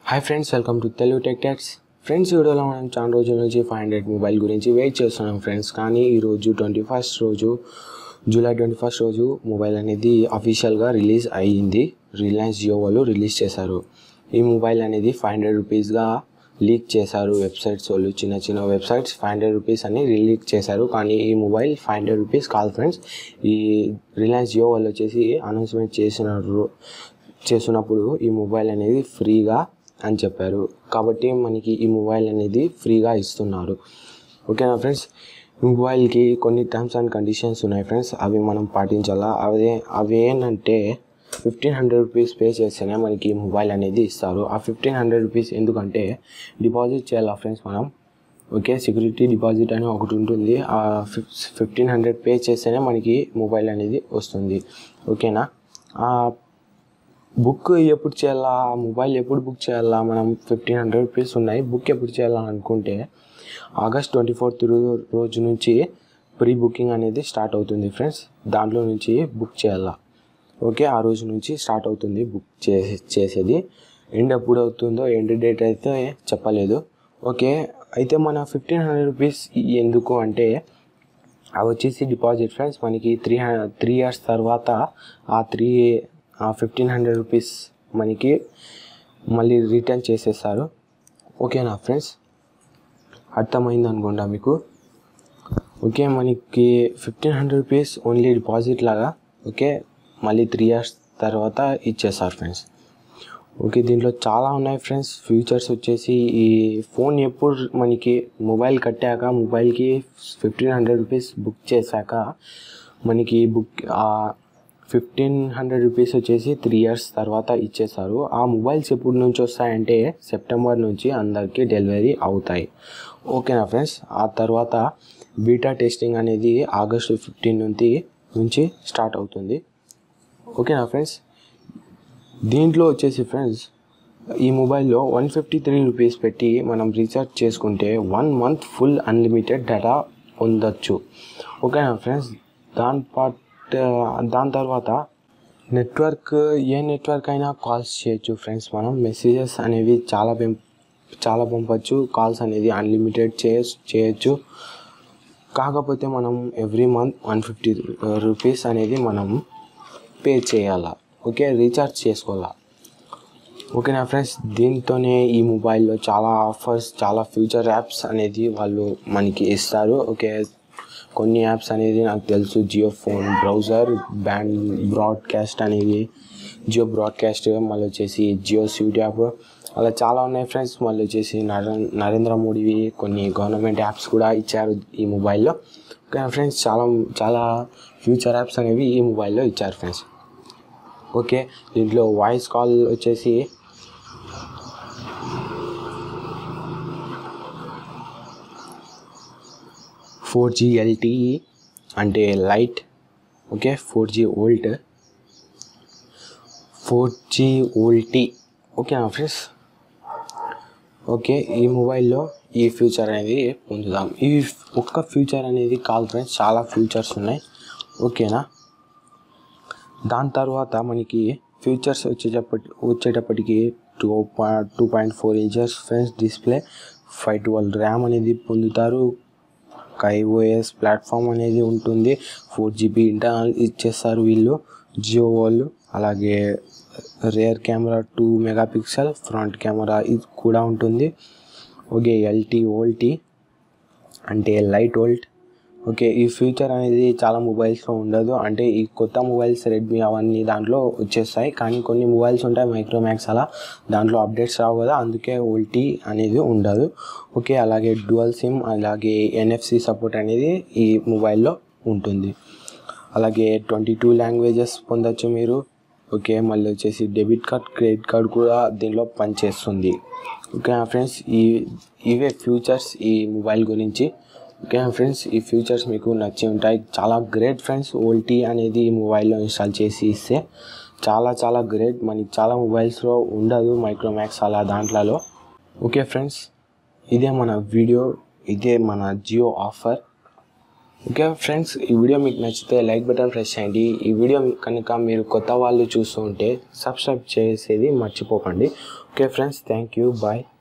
hi friends welcome to Telugu tech techs friends వీడియోలో మనం చాలా రోజుల నుంచి ఫైవ్ హండ్రెడ్ మొబైల్ గురించి వెయిట్ చేస్తున్నాం ఫ్రెండ్స్ కానీ ఈరోజు ట్వంటీ ఫస్ట్ రోజు జూలై ట్వంటీ ఫస్ట్ రోజు మొబైల్ అనేది అఫీషియల్గా రిలీజ్ అయ్యింది రిలయన్స్ జియో వాళ్ళు రిలీజ్ చేశారు ఈ మొబైల్ అనేది ఫైవ్ హండ్రెడ్ రూపీస్గా లీక్ చేశారు వెబ్సైట్స్ వాళ్ళు చిన్న చిన్న వెబ్సైట్స్ ఫైవ్ హండ్రెడ్ రూపీస్ అని రిలీక్ చేశారు కానీ ఈ మొబైల్ ఫైవ్ హండ్రెడ్ రూపీస్ కాదు ఫ్రెండ్స్ ఈ రిలయన్స్ జియో వాళ్ళు వచ్చేసి అనౌన్స్మెంట్ చేసిన రో- చేస్తున్నప్పుడు ఈ మొబైల్ అనేది ఫ్రీగా అని చెప్పారు కాబట్టి మనకి ఈ మొబైల్ అనేది ఫ్రీగా ఇస్తున్నారు ఓకేనా ఫ్రెండ్స్ ఈ మొబైల్కి కొన్ని టర్మ్స్ అండ్ కండిషన్స్ ఉన్నాయి ఫ్రెండ్స్ అవి మనం పాటించాలా అదే అవి ఏంటంటే ఫిఫ్టీన్ హండ్రెడ్ రూపీస్ పే చేస్తేనే మనకి ఈ మొబైల్ అనేది ఇస్తారు ఆ ఫిఫ్టీన్ హండ్రెడ్ రూపీస్ ఎందుకంటే డిపాజిట్ చేయాలా ఫ్రెండ్స్ మనం ఓకే సెక్యూరిటీ డిపాజిట్ అని ఒకటి ఉంటుంది ఆ ఫిఫ్ ఫిఫ్టీన్ హండ్రెడ్ పే చేస్తేనే మనకి మొబైల్ అనేది వస్తుంది ఓకేనా ఆ బుక్ ఎప్పుడు చేయాలా మొబైల్ ఎప్పుడు బుక్ చేయాలా మనం ఫిఫ్టీన్ హండ్రెడ్ రూపీస్ ఉన్నాయి బుక్ ఎప్పుడు చేయాలా అనుకుంటే ఆగస్ట్ ట్వంటీ ఫోర్త్ రోజు నుంచి ప్రీ బుకింగ్ అనేది స్టార్ట్ అవుతుంది ఫ్రెండ్స్ దాంట్లో నుంచి బుక్ చేయాలా ఓకే ఆ రోజు నుంచి స్టార్ట్ అవుతుంది బుక్ చేసే చేసేది ఎండ్ ఎప్పుడు అవుతుందో ఎండ్ డేట్ అయితే చెప్పలేదు ఓకే అయితే మన ఫిఫ్టీన్ హండ్రెడ్ రూపీస్ ఎందుకు అంటే అవి వచ్చేసి డిపాజిట్ ఫ్రెండ్స్ మనకి త్రీ త్రీ ఇయర్స్ తర్వాత ఆ త్రీ ఫిఫ్టీన్ హండ్రెడ్ రూపీస్ మనకి మళ్ళీ రిటర్న్ చేసేస్తారు ఓకేనా ఫ్రెండ్స్ అర్థమైంది అనుకుంటా మీకు ఓకే మనకి fifteen hundred rupees only deposit లాగా ఓకే మళ్ళీ త్రీ ఇయర్స్ తర్వాత ఇచ్చేస్తారు ఫ్రెండ్స్ ఓకే దీంట్లో చాలా ఉన్నాయి ఫ్రెండ్స్ ఫ్యూచర్స్ వచ్చేసి ఈ ఫోన్ ఎప్పుడు మనకి మొబైల్ కట్టాక మొబైల్కి ఫిఫ్టీన్ హండ్రెడ్ రూపీస్ బుక్ చేశాక మనకి బుక్ ఫిఫ్టీన్ హండ్రెడ్ రూపీస్ వచ్చేసి త్రీ ఇయర్స్ తర్వాత ఇచ్చేస్తారు ఆ మొబైల్స్ ఎప్పటి నుంచి వస్తాయంటే సెప్టెంబర్ నుంచి అందరికీ డెలివరీ అవుతాయి ఓకేనా ఫ్రెండ్స్ ఆ తర్వాత బీటా టెస్టింగ్ అనేది ఆగస్టు ఫిఫ్టీన్ నుంచి నుంచి స్టార్ట్ అవుతుంది ఓకేనా ఫ్రెండ్స్ దీంట్లో వచ్చేసి ఫ్రెండ్స్ ఈ మొబైల్లో వన్ ఫిఫ్టీ త్రీ రూపీస్ పెట్టి మనం రీఛార్జ్ చేసుకుంటే one month full unlimited data పొందొచ్చు ఓకేనా ఫ్రెండ్స్ దాని పాట్ దాని తర్వాత నెట్వర్క్ ఏ నెట్వర్క్ అయినా కాల్స్ చేయొచ్చు ఫ్రెండ్స్ మనం మెసేజెస్ అనేవి చాలా పెం చాలా పంపొచ్చు కాల్స్ అనేది అన్లిమిటెడ్ చేయ చేయొచ్చు కాకపోతే మనం every month one fifty rupees అనేది మనం పే చేయాలా ఓకే రీఛార్జ్ చేసుకోవాలా ఓకేనా ఫ్రెండ్స్ దీంతోనే ఈ మొబైల్లో చాలా ఆఫర్స్ చాలా ఫ్యూచర్ యాప్స్ అనేది వాళ్ళు మనకి ఇస్తారు ఓకే కొన్ని యాప్స్ అనేది నాకు తెలుసు Jio phone browser band broadcast అనేది జియో బ్రాడ్కాస్ట్ మళ్ళీ వచ్చేసి జియో స్వీట్ యాప్ అలా చాలా ఉన్నాయి ఫ్రెండ్స్ మళ్ళీ వచ్చేసి నరే నరేంద్ర మోడీవి కొన్ని గవర్నమెంట్ యాప్స్ కూడా ఇచ్చారు ఈ మొబైల్లో ఓకే ఫ్రెండ్స్ చాలా చాలా ఫ్యూచర్ యాప్స్ అనేవి ఈ మొబైల్లో ఇచ్చారు ఫ్రెండ్స్ ఓకే దీంట్లో వాయిస్ కాల్ వచ్చేసి ఫోర్ జీ ఎల్టీఈ అంటే light okay four G VoLTE four G VoLTE ఓకేనా ఫ్రెండ్స్ ఓకే ఈ మొబైల్లో ఈ ఫ్యూచర్ అనేది పొందుదాం ఈ ఒక్క ఫ్యూచర్ అనేది కాదు ఫ్రెండ్స్ చాలా ఫ్యూచర్స్ ఉన్నాయి ఓకేనా దాని తర్వాత మనకి ఫ్యూచర్స్ వచ్చేటప్పటి వచ్చేటప్పటికి two point two point four inches friends display five twelve RAM అనేది పొందుతారు కైఓఎస్ ప్లాట్ఫామ్ అనేది ఉంటుంది ఫోర్ జీబీ ఇంటర్నల్ ఇచ్చేస్తారు వీళ్ళు జియో వాళ్ళు అలాగే rear camera two megapixel front camera ఇది కూడా ఉంటుంది ఓకే ఎల్టీ ఓల్టీ అంటే లైట్ ఓల్ట్ ఓకే ఈ ఫ్యూచర్ అనేది చాలా మొబైల్స్లో ఉండదు అంటే ఈ కొత్త మొబైల్స్ రెడ్మీ అవన్నీ దాంట్లో వచ్చేస్తాయి కానీ కొన్ని మొబైల్స్ ఉంటాయి మైక్రోమ్యాక్స్ అలా దాంట్లో అప్డేట్స్ రావు కదా అందుకే ఓల్టీ అనేది ఉండదు ఓకే అలాగే డ్యువల్ సిమ్ అలాగే ఎన్ఎఫ్సి సపోర్ట్ అనేది ఈ మొబైల్లో ఉంటుంది అలాగే ట్వంటీ టూ లాంగ్వేజెస్ పొందొచ్చు మీరు ఓకే మళ్ళీ వచ్చేసి డెబిట్ కార్డ్ క్రెడిట్ కార్డ్ కూడా దీనిలో పనిచేస్తుంది ఓకే ఫ్రెండ్స్ ఈ ఇవే ఫ్యూచర్స్ ఈ మొబైల్ గురించి ఓకే ఫ్రెండ్స్ ఈ ఫ్యూచర్స్ మీకు నచ్చి ఉంటాయి చాలా గ్రేట్ ఫ్రెండ్స్ ఓల్టీ అనేది ఈ మొబైల్లో ఇన్స్టాల్ చేసి ఇస్తే చాలా చాలా గ్రేట్ మనకి చాలా మొబైల్స్లో ఉండదు మైక్రోమ్యాక్స్ అలా దాంట్లో ఓకే ఫ్రెండ్స్ ఇదే మన వీడియో ఇదే మన జియో ఆఫర్ ఓకే ఫ్రెండ్స్ ఈ వీడియో మీకు నచ్చితే లైక్ బటన్ ప్రెస్ చేయండి ఈ వీడియో కనుక మీరు కొత్త వాళ్ళు చూస్తూ ఉంటే సబ్స్క్రైబ్ చేసేది మర్చిపోకండి okay friends thank you bye